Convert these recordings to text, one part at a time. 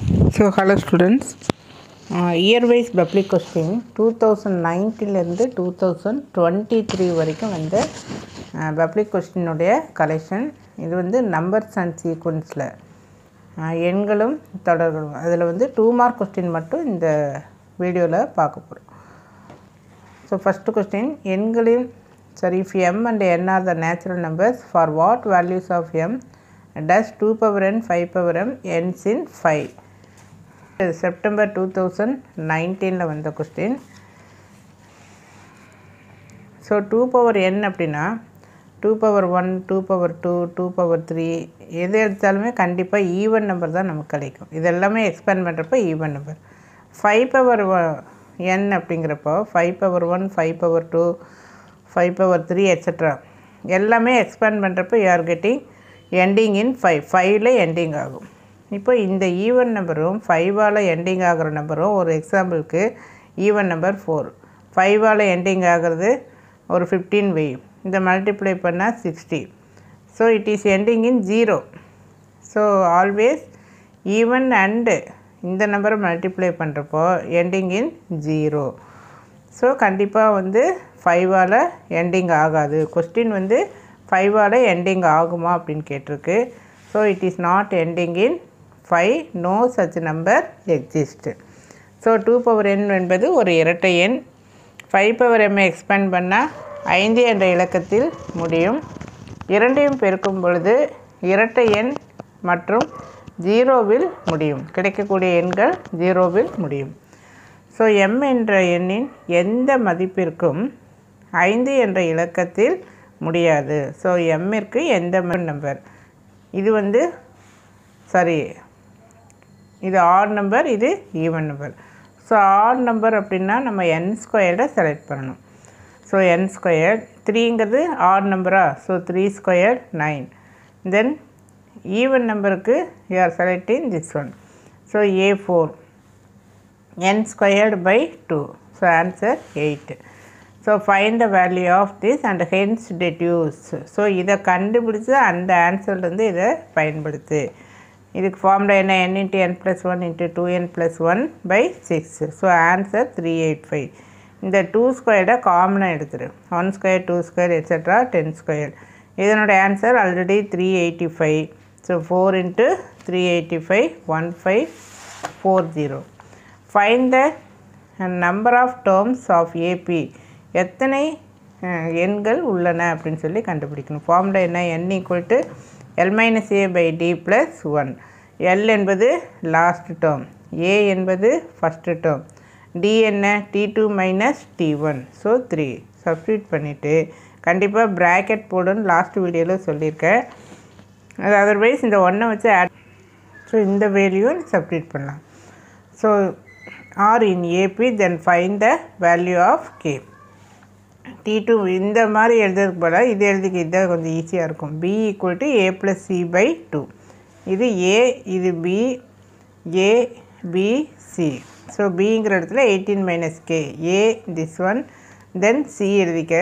So hello students year wise public question two thousand நைன்டீன்லேருந்து two thousand twenty three வரைக்கும் வந்த public கொஸ்டினுடைய collection இது வந்து நம்பர்ஸ் அண்ட் சீக்வன்ஸில் எண்களும் தொடர்களும் அதில் வந்து டூ மார்க் கொஸ்டின் மட்டும் இந்த வீடியோவில் பார்க்க போகிறோம் ஸோ ஃபஸ்ட்டு கொஸ்டின் எண்களின் சரி if M and N are the natural numbers for what values of M does two power N five power M ends in five September two thousand நைன்டீனில் வந்த question so two power N அப்படின்னா two power one two power two two power three எது எடுத்தாலுமே கண்டிப்பாக even number தான் நமக்கு கிடைக்கும் இது எல்லாமே எக்ஸ்பேண்ட் பண்ணுறப்ப even number five power N அப்படிங்கிறப்போ five power one five power two five power three etcetera எல்லாமே எக்ஸ்பேண்ட் பண்ணுறப்ப you are getting ending in five ஃபைவ்ல எண்டிங் ஆகும் இப்போ இந்த ஈவன் நம்பரும் ஃபைவால் எண்டிங் ஆகிற நம்பரும் ஒரு எக்ஸாம்பிளுக்கு ஈவன் நம்பர் ஃபோர் ஃபைவால் எண்டிங் ஆகிறது ஒரு ஃபிஃப்டீன் வை இந்த மல்டிப்ளை பண்ணால் sixty so it is ending in zero so always even and இந்த நம்பரை மல்டிப்ளை பண்ணுறப்போ எண்டிங் இன் ஜீரோ ஸோ கண்டிப்பாக வந்து ஃபைவால் எண்டிங் ஆகாது கொஸ்டின் வந்து ஃபைவால் எண்டிங் ஆகுமா அப்படின்னு கேட்டிருக்கு so it is not ending in five no such number exist so two power N என்பது ஒரு இரட்டை எண் ஃபைவ் பவர் எம்ஐ எக்ஸ்பேண்ட் பண்ணால் ஐந்து என்ற இலக்கத்தில் முடியும் இரண்டையும் பெருக்கும் பொழுது இரட்டை எண் மற்றும் ஜீரோவில் முடியும் கிடைக்கக்கூடிய எண்கள் ஜீரோவில் முடியும் ஸோ எம் என்ற எண்ணின் எந்த மதிப்பிற்கும் ஐந்து என்ற இலக்கத்தில் முடியாது ஸோ எம்மிற்கு எந்த நம்பர் இது வந்து சாரி இது ஆட் நம்பர் இது even number so odd number அப்படின்னா நம்ம என் ஸ்கொயர்டை செலக்ட் பண்ணணும் ஸோ என் ஸ்கொயர் த்ரீங்கிறது ஆட் நம்பரா so three square nine then even நம்பருக்கு you are selecting this one so a four n squared by two so answer eight so find the value of this and hence deduce so இதை கண்டுபிடிச்சி அந்த ஆன்சர்லேருந்து இதை பயன்படுத்து இதுக்கு formula என்ன n into n plus one into two n plus one by six so answer three eight five இந்த two ஸ்கொயர்டை காமனாக எடுத்துரு one square two square etcetera ten square இதனோட answer already three eighty five so four into three eighty five one five four zero find the number of terms of AP எத்தனை எண்கள் உள்ளன அப்படின்னு சொல்லி கண்டுபிடிக்கணும் ஃபார்முலா என்ன n equal to l minus a by d plus one l என்பது last term ஏ என்பது first term d என்ன d two minus d one so three substitute பண்ணிவிட்டு கண்டிப்பாக ப்ராக்கெட் போடுன்னு லாஸ்ட் வீடியோவில் சொல்லியிருக்கேன் அது அதர்வைஸ் இந்த ஒன்றை வச்சு ஆட் ஸோ இந்த வேல்யூவை சப்ஸ்டியூட் பண்ணலாம் so are in AP then find the value of k t two இந்த மாதிரி எழுதுறதுக்கு போல இது எழுதிக்க இதான் கொஞ்சம் ஈஸியாக இருக்கும் b equal to a plus c by two இது ஏ இது b a b c so பிங்கிற இடத்துல eighteen minus k a this one then c எழுதிக்க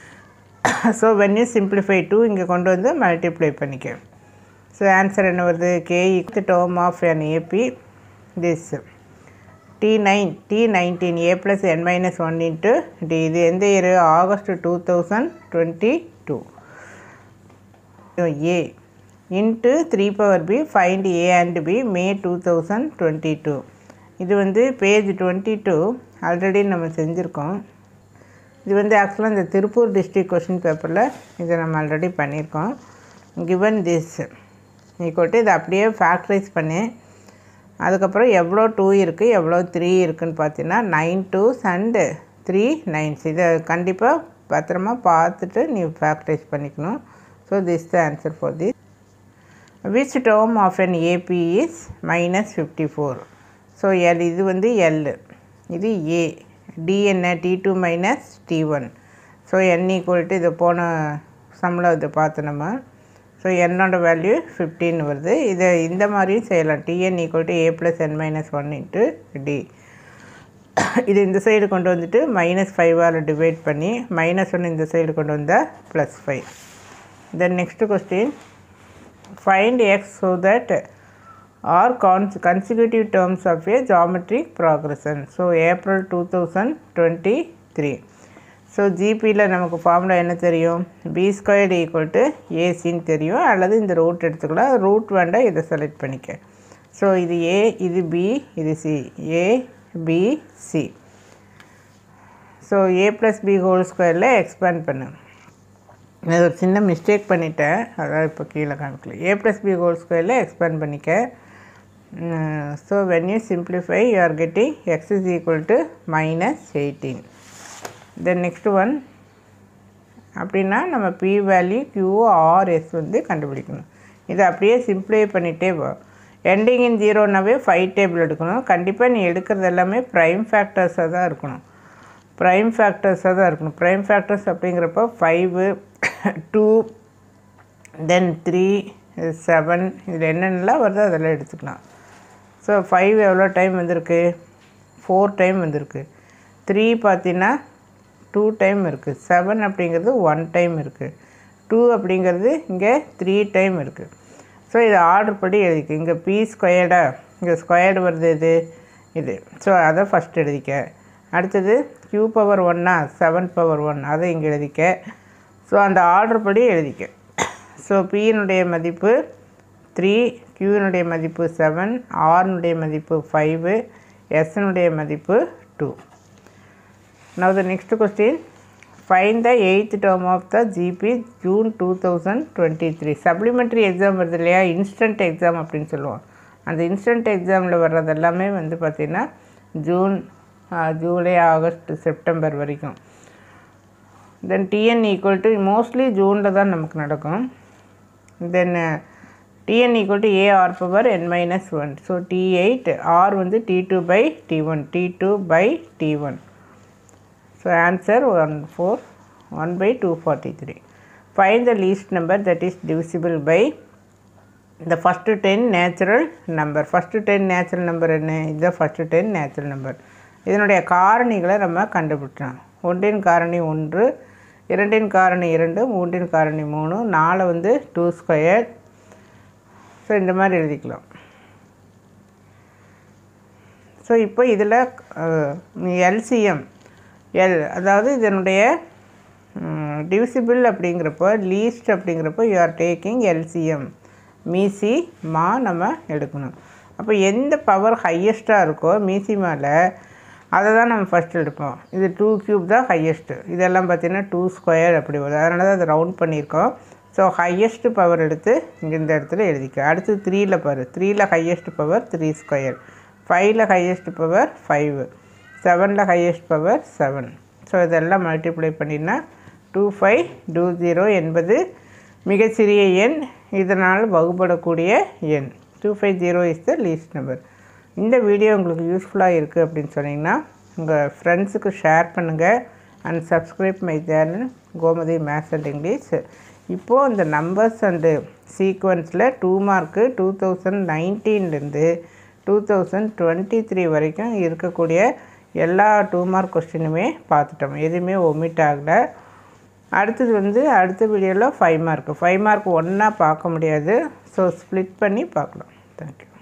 so when you simplify two இங்கே கொண்டு வந்து மல்டிப்ளை பண்ணிக்க ஸோ ஆன்சர் என்ன வருது கே இக்கு term of n AP this t nine t nineteen a plus n minus one into d இது எந்த year August two thousand twenty two a into three power b find a and b May two thousand twenty two இது வந்து page twenty two already நம்ம செஞ்சுருக்கோம் இது வந்து ஆக்சுவலாக இந்த திருப்பூர் டிஸ்ட்ரிக் கொஷின் பேப்பரில் இதை நம்ம ஆல்ரெடி பண்ணியிருக்கோம் கிவன் திஸ் ஈக்குவல் இதை அப்படியே ஃபேக்டரைஸ் பண்ணி அதுக்கப்புறம் எவ்வளோ டூ இருக்குது எவ்வளோ த்ரீ இருக்குதுன்னு பார்த்தீங்கன்னா nine twos and three nines இதை கண்டிப்பாக பத்திரமா பார்த்துட்டு நீ ஃபேக்டரைஸ் பண்ணிக்கணும் so this the answer for this which term of an AP is minus fifty four so l இது வந்து எல் இது ஏ டி என்ன d two minus d one so n equal to இது போன சம்பளம் இதை பார்த்து நம்ம ஸோ என்னோட வேல்யூ ஃபிஃப்டின் வருது இதை இந்த மாதிரியும் செய்யலாம் t n equal to a plus n minus one into d இது இந்த சைடு கொண்டு வந்துட்டு மைனஸ் ஃபைவால் டிவைட் பண்ணி மைனஸ் ஒன் இந்த சைடு கொண்டு வந்தால் plus five then next question find x so that are cons consecutive terms of a geometric progression so April two thousand twenty three so ஜிபியில் நமக்கு ஃபார்முலா என்ன தெரியும் பி ஸ்கொயர்டு ஈக்குவல் டு ஏசின்னு தெரியும் அல்லது இந்த ரூட் எடுத்துக்கலாம் ரூட் வேண்டாம் இதை செலக்ட் பண்ணிக்க ஸோ இது ஏ இது பி இது c a b c so a plus b whole ஸ்கொயரில் எக்ஸ்பேண்ட் பண்ணு நான் ஒரு சின்ன மிஸ்டேக் பண்ணிட்டேன் அதான் இப்போ கீழே காமிக்கல ஏ ப்ளஸ் பி ஹோல் ஸ்கொயரில் எக்ஸ்பேண்ட் பண்ணிக்க so when you simplify you are getting x is equal to minus eighteen then next one அப்படின்னா நம்ம பி வேல்யூ கியூ ஆர்எஸ் வந்து கண்டுபிடிக்கணும் இதை அப்படியே சிம்ப்ளை பண்ணிகிட்டே வா எண்டிங் இன் ஜீரோனாவே ஃபைவ் டேபிள் எடுக்கணும் கண்டிப்பாக நீ எடுக்கிறது எல்லாமே ப்ரைம் ஃபேக்டர்ஸாக தான் இருக்கணும் ப்ரைம் ஃபேக்டர்ஸாக தான் இருக்கணும் ப்ரைம் ஃபேக்டர்ஸ் அப்படிங்கிறப்போ five two then three seven இதில் என்னென்னலாம் வருதோ அதெல்லாம் எடுத்துக்கலாம் ஸோ ஃபைவ் எவ்வளோ டைம் வந்திருக்கு ஃபோர் டைம் வந்திருக்கு த்ரீ பார்த்தீங்கன்னா டூ டைம் இருக்குது செவன் அப்படிங்கிறது ஒன் டைம் இருக்குது டூ அப்படிங்கிறது இங்கே த்ரீ டைம் இருக்குது ஸோ இதை ஆர்டர் படி எழுதிக்க இங்கே பி ஸ்கொயர்டா இங்கே ஸ்கொயர்டு வருது இது இது ஸோ அதை ஃபஸ்ட் எழுதிக்க அடுத்தது க்யூ பவர் ஒன்னா செவன் பவர் ஒன் அதை இங்கே எழுதிக்க ஸோ அந்த ஆர்டர் படி எழுதிக்க ஸோ பியினுடைய மதிப்பு த்ரீ க்யூனுடைய மதிப்பு செவன் ஆர்னுடைய மதிப்பு ஃபைவு எஸ்னுடைய மதிப்பு two Now the next question. Find the eighth term of the GP June 2023. Supplementary exam வருது இல்லையா இன்ஸ்டன்ட் எக்ஸாம் அப்படின்னு சொல்லுவோம் அந்த இன்ஸ்டன்ட் எக்ஸாமில் வர்றது எல்லாமே வந்து பார்த்திங்கன்னா ஜூன் ஜூலை ஆகஸ்ட் செப்டம்பர் வரைக்கும் then t n equal to mostly ஜூனில் தான் நமக்கு நடக்கும் then t n equal to a r power n minus one so t eight r வந்து t two by t one t two by t one So answer 1 4 1 by 243. Find the least number that is divisible by the first 10 natural number. First 10 natural number என்ன இது first 10 natural number. இதனுடைய காரணிகளை நம்ம கண்டுபிடிச்சோம் ஒன்றின் காரணி ஒன்று இரண்டின் காரணி இரண்டு மூன்றின் காரணி மூணு நாலு வந்து டூ ஸ்கொயர் ஸோ இந்த மாதிரி எழுதிக்கலாம் ஸோ இப்போ இதில் எல்சிஎம் எல் அதாவது இதனுடைய டிவிசிபிள் அப்படிங்கிறப்போ லீஸ்ட் அப்படிங்கிறப்போ யூ ஆர் டேக்கிங் எல்சிஎம் மீசி மா நம்ம எடுக்கணும் அப்போ எந்த பவர் ஹையஸ்ட்டாக இருக்கோ மீசி மேலே அதை தான் நம்ம ஃபஸ்ட் எடுப்போம் இது டூ க்யூப் தான் ஹையஸ்ட்டு இதெல்லாம் பார்த்திங்கன்னா டூ ஸ்கொயர் அப்படி வருது அதனால தான் அதை ரவுண்ட் பண்ணியிருக்கோம் ஸோ ஹையஸ்ட்டு பவர் எடுத்து இங்கே இந்த இடத்துல எழுதிக்க அடுத்து த்ரீயில் பாரு த்ரீயில் ஹையஸ்ட் பவர் த்ரீ ஸ்கொயர் ஃபைவ்ல ஹையஸ்ட் பவர் ஃபைவ் செவனில் ஹையஸ்ட் பவர் செவன் ஸோ இதெல்லாம் மல்டிப்ளை பண்ணினா டூ ஃபைவ் டூ ஜீரோ என்பது மிகச்சிறிய எண் இதனால் வகுப்படக்கூடிய எண் two five zero is the least number இந்த வீடியோ உங்களுக்கு யூஸ்ஃபுல்லாக இருக்குது அப்படின்னு சொன்னீங்கன்னா உங்கள் ஃப்ரெண்ட்ஸுக்கு ஷேர் பண்ணுங்கள் and subscribe my channel Gomathi maths and English இப்போது இந்த நம்பர்ஸ் அண்டு சீக்வன்ஸில் டூ மார்க்கு டூ தௌசண்ட் நைன்டீன்லேருந்து டூ தௌசண்ட் டுவெண்ட்டி த்ரீ வரைக்கும் இருக்கக்கூடிய எல்லா டூ மார்க் கொஸ்டினுமே பார்த்துட்டோம் எதுவுமே ஒமிட் ஆகலை அடுத்தது வந்து அடுத்த வீடியோவில் ஃபைவ் மார்க் ஃபைவ் மார்க் ஒன்றா பார்க்க முடியாது ஸோ ஸ்ப்ளிட் பண்ணி பார்க்கலாம் தேங்க்யூ